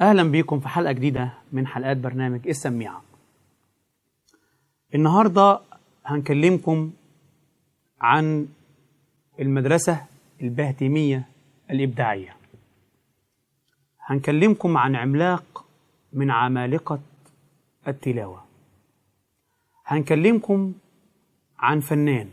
أهلا بيكم في حلقة جديدة من حلقات برنامج السميعة النهاردة هنكلمكم عن المدرسة البهتيمية الإبداعية هنكلمكم عن عملاق من عمالقة التلاوة هنكلمكم عن فنان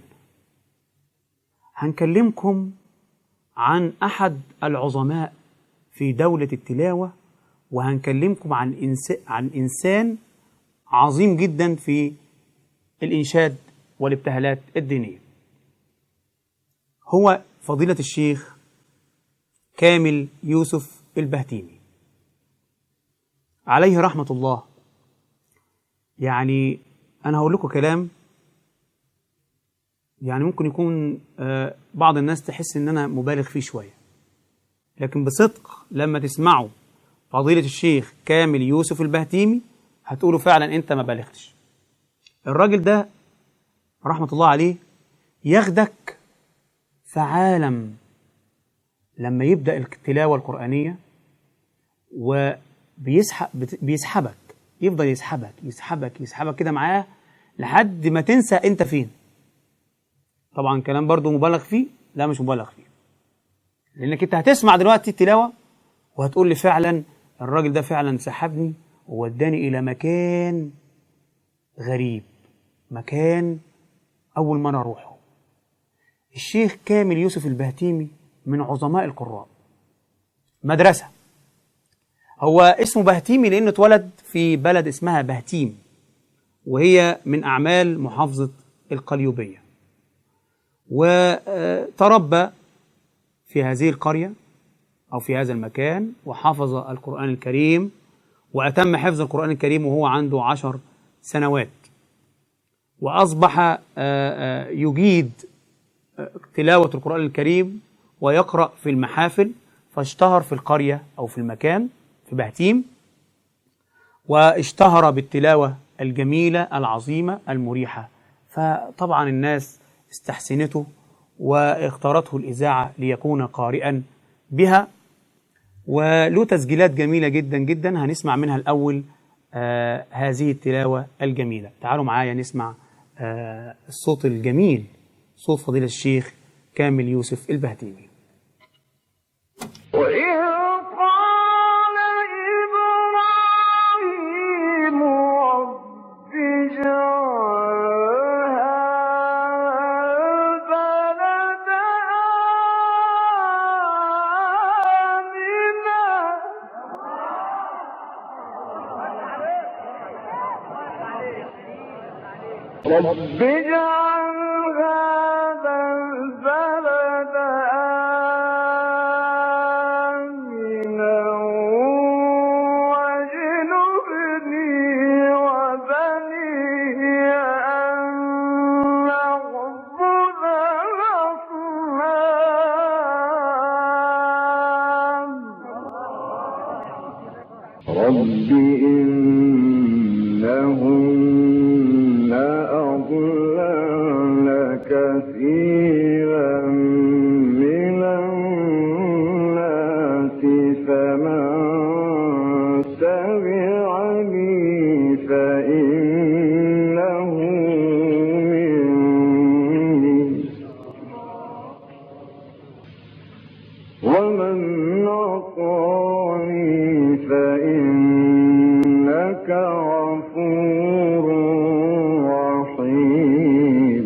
هنكلمكم عن أحد العظماء في دولة التلاوة وهنكلمكم عن إنس... عن إنسان عظيم جدا في الإنشاد والابتهالات الدينية هو فضيلة الشيخ كامل يوسف البهتيمي عليه رحمة الله يعني أنا هقول لكم كلام يعني ممكن يكون آه، بعض الناس تحس إن أنا مبالغ فيه شوية لكن بصدق لما تسمعوا فضيلة الشيخ كامل يوسف البهتيمي هتقولوا فعلا أنت ما بالغتش الراجل ده رحمة الله عليه ياخدك في عالم لما يبدأ التلاوة القرآنية وبيسحب بت- بيسحبك يفضل يسحبك يسحبك يسحبك كده معاه لحد ما تنسى انت فين طبعا كلام برضو مبالغ فيه لا مش مبالغ فيه لانك انت هتسمع دلوقتي التلاوة وهتقول لي فعلا الراجل ده فعلا سحبني ووداني الى مكان غريب مكان اول مرة اروحه الشيخ كامل يوسف البهتيمي من عظماء القراء مدرسة هو اسمه بهتيمي لأنه اتولد في بلد اسمها بهتيم وهي من أعمال محافظة القليوبية وتربى في هذه القرية أو في هذا المكان وحفظ القرآن الكريم وأتم حفظ القرآن الكريم وهو عنده عشر سنوات وأصبح آه، آه، يجيد تلاوة القرآن الكريم ويقرأ في المحافل فاشتهر في القرية أو في المكان في بهتيم واشتهر بالتلاوة الجميلة العظيمة المريحة فطبعا الناس استحسنته واختارته الإذاعة ليكون قارئا بها وله تسجيلات جميلة جدا جدا هنسمع منها الأول آه هذه التلاوة الجميلة تعالوا معايا نسمع آه الصوت الجميل صوت فضيلة الشيخ كامل يوسف البهتيمي وإذ قال إبراهيم رب اجعل هذا البلد آمنا رب اجعل هذا البلد آمنا واجنبني وبني أن نعبد الأصنام رب إنهن أضللن كثيرا من الناس فمن تبعني فإنه مني ومن عصاني فإنك غفور رحيم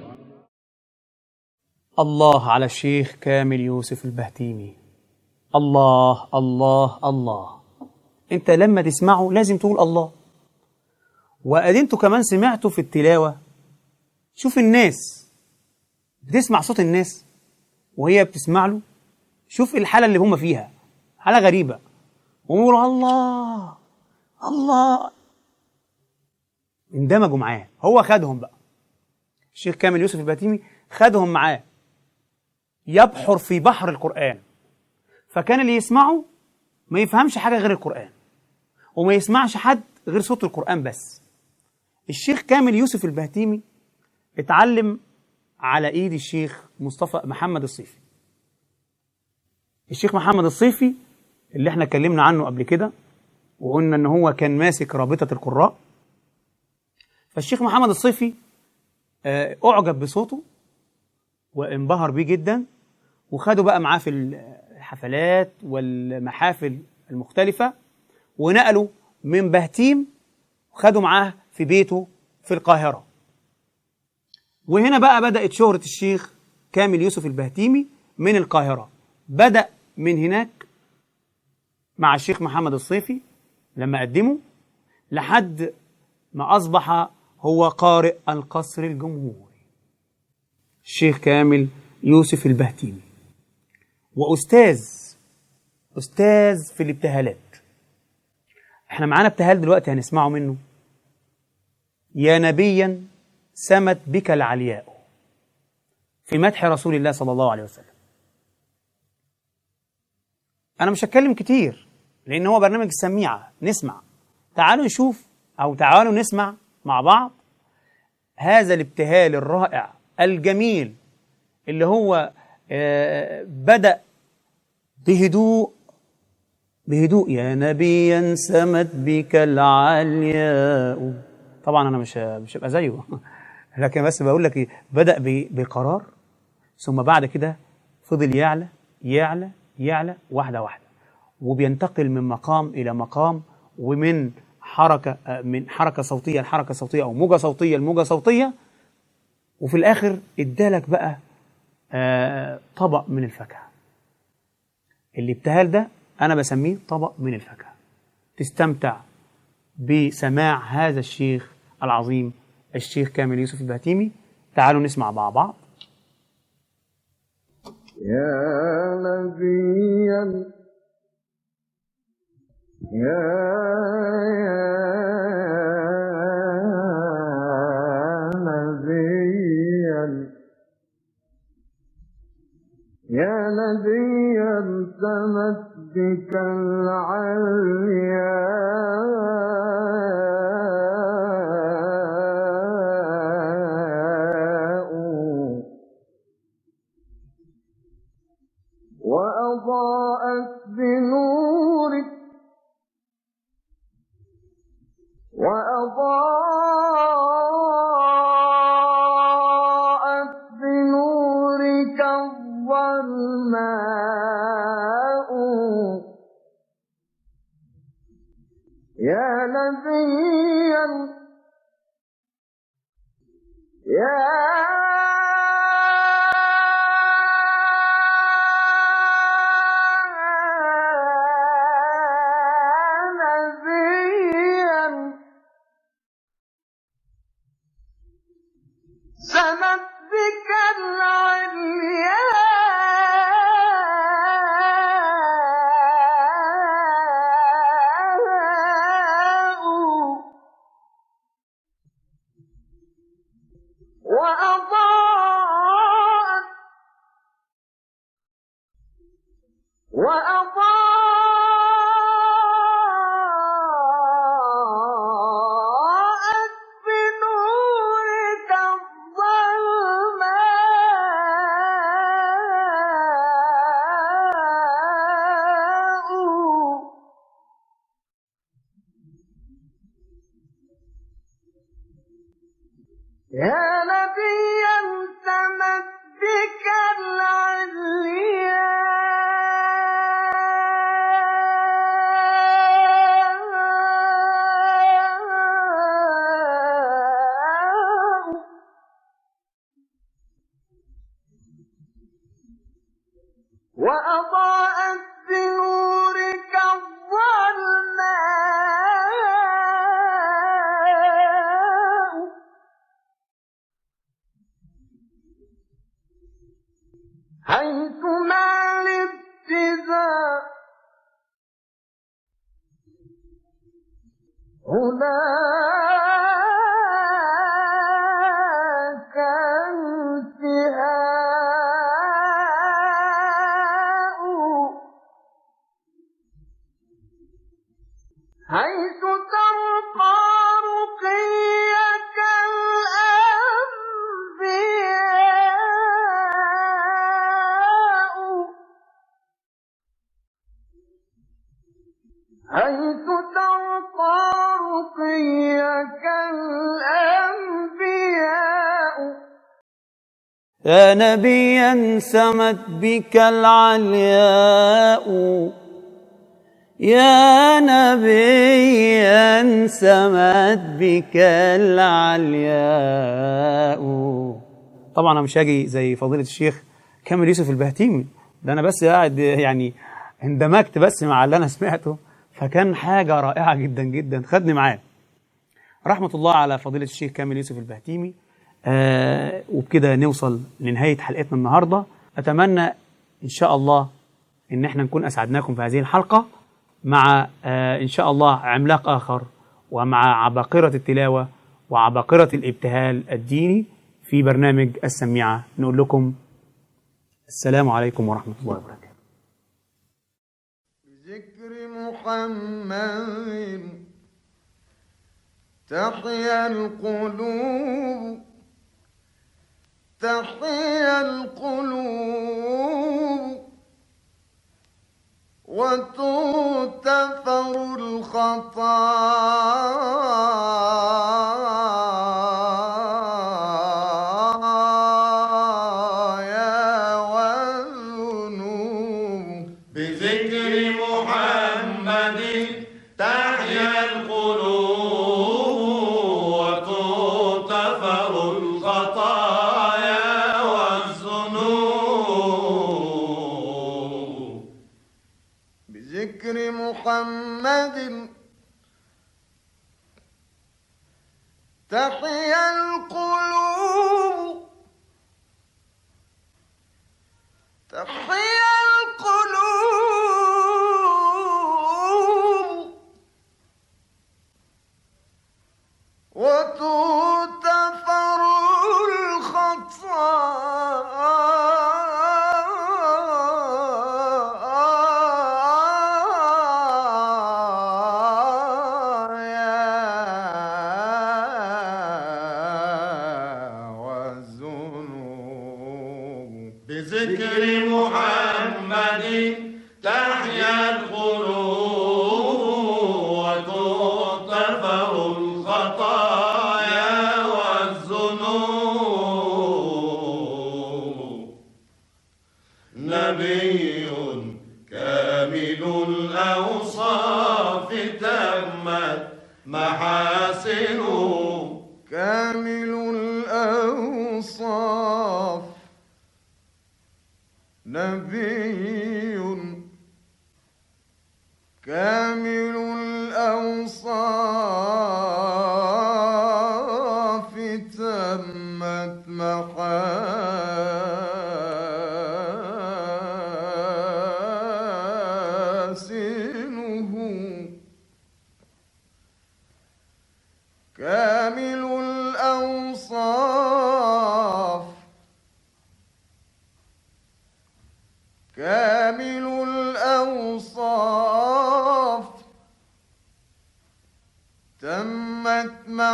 الله على الشيخ كامل يوسف البهتيمي الله الله الله انت لما تسمعه لازم تقول الله وقد انتوا كمان سمعتوا في التلاوة شوف الناس بتسمع صوت الناس وهي بتسمع له شوف الحالة اللي هم فيها حالة غريبة وهم يقولوا الله الله اندمجوا معاه هو خدهم بقى الشيخ كامل يوسف البهتيمي خدهم معاه يبحر في بحر القرآن فكان اللي يسمعه ما يفهمش حاجة غير القرآن وما يسمعش حد غير صوت القرآن بس الشيخ كامل يوسف البهتيمي اتعلم على ايد الشيخ مصطفى محمد الصيفي الشيخ محمد الصيفي اللي احنا اتكلمنا عنه قبل كده وقلنا ان هو كان ماسك رابطه القراء فالشيخ محمد الصيفي آه، اعجب بصوته وانبهر بيه جدا وخده بقى معاه في الحفلات والمحافل المختلفه ونقله من بهتيم وخده معاه في بيته في القاهره وهنا بقى بدأت شهرة الشيخ كامل يوسف البهتيمي من القاهرة بدأ من هناك مع الشيخ محمد الصيفي لما قدمه لحد ما أصبح هو قارئ القصر الجمهوري الشيخ كامل يوسف البهتيمي وأستاذ أستاذ في الابتهالات احنا معانا ابتهال دلوقتي هنسمعه منه يا نبيا سمت بك العلياء في مدح رسول الله صلى الله عليه وسلم أنا مش هتكلم كتير لأن هو برنامج السميعة نسمع تعالوا نشوف أو تعالوا نسمع مع بعض هذا الابتهال الرائع الجميل اللي هو آه، بدأ بهدوء بهدوء يا نبيا سمت بك العلياء طبعا انا مش مش هبقى زيه لكن بس بقول لك ايه بدا ب- بقرار ثم بعد كده فضل يعلى يعلى يعلى واحده واحده وبينتقل من مقام الى مقام ومن حركه آه، من حركه صوتيه لحركه صوتيه او موجه صوتيه لموجه صوتيه وفي الاخر ادالك بقى آه، طبق من الفاكهه الابتهال ده انا بسميه طبق من الفاكهه تستمتع بسماع هذا الشيخ العظيم الشيخ كامل يوسف البهتيمي تعالوا نسمع مع بعض يا نبيا يا نبيا يا نبيا سمت بك العلياء وأضاءت بنورك وأضاءت بنورك الظلماء يا نبيا يا نبيا سمت بك العلياء وأضاءت وأضاءت بنورك الظلماء يا نبيا سمت بك العلياء وأضاءت بنورك الظلماء حيث ما الابتداء هناك انتهاء حيث ترقى رقيك الأنبياء حيث ترقى يا نبيا سمت بك العلياء يا نبيا سمت بك العلياء طبعا انا مش هاجي زي فضيله الشيخ كامل يوسف البهتيمي ده انا بس قاعد يعني اندمجت بس مع اللي انا سمعته فكان حاجه رائعه جدا جدا خدني معاه رحمه الله على فضيله الشيخ كامل يوسف البهتيمي آه وبكده نوصل لنهايه حلقتنا النهارده اتمنى ان شاء الله ان احنا نكون اسعدناكم في هذه الحلقه مع آه ان شاء الله عملاق اخر ومع عباقره التلاوه وعباقره الابتهال الديني في برنامج السميعه نقول لكم السلام عليكم ورحمه الله وبركاته بذكر محمد تحيا القلوب تحيا القلوب وتغتفر الخطايا والذنوب بذكر محمد تحيا القلوب وتغتفر الخطايا والذنوب بذكر محمد تحيا القلوب تحيا القلوب وتغتفر الخطايا والذنوب بذكر محمد تحيا القلوب وتغتفر الخطايا والذنوب نبي كامل الأوصاف تمت محاسنه كامل الأوصاف نبي كامل الأوصاف تمت محاسنه كامل الأوصاف كامل الأوصاف تمت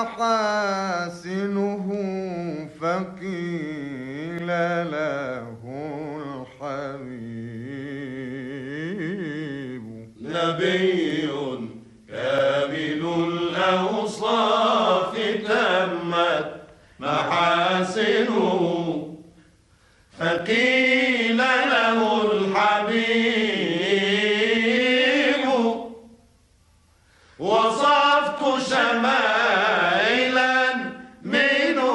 محاسنه فقيل له الحبيب نبي كامل الأوصاف تمت محاسنه فقيل له الحبيب وصفت شمائلا منه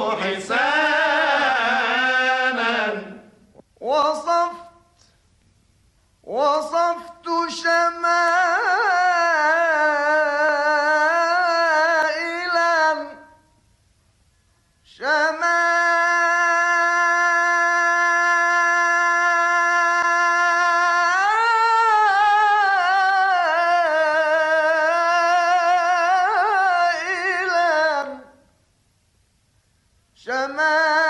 حسانا وصفت وصفت شمائلا شمائلا شمائلا